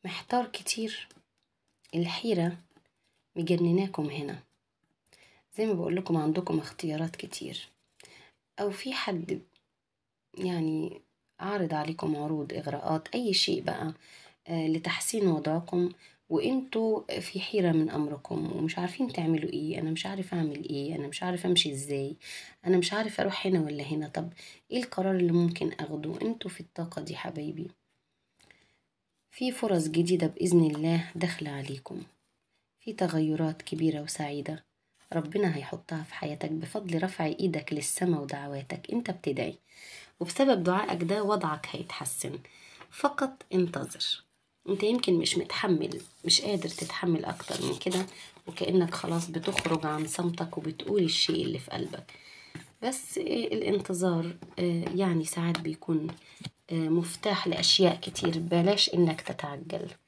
محتار كتير الحيرة مجنناكم هنا زي ما بقول لكم عندكم اختيارات كتير او في حد يعني عارض عليكم عروض اغراءات اي شيء بقى آه، لتحسين وضعكم وانتوا في حيرة من امركم ومش عارفين تعملوا ايه انا مش عارف اعمل ايه انا مش عارف امشي ازاي انا مش عارف اروح هنا ولا هنا طب ايه القرار اللي ممكن اخده انتوا في الطاقة دي حبايبي في فرص جديدة بإذن الله داخلة عليكم في تغيرات كبيرة وسعيدة ربنا هيحطها في حياتك بفضل رفع ايدك للسما ودعواتك انت بتدعي وبسبب دعائك ده وضعك هيتحسن فقط انتظر انت يمكن مش متحمل مش قادر تتحمل اكتر من كده وكأنك خلاص بتخرج عن صمتك وبتقول الشيء اللي في قلبك بس الانتظار آه، يعني ساعات بيكون آه، مفتاح لأشياء كتير بلاش إنك تتعجل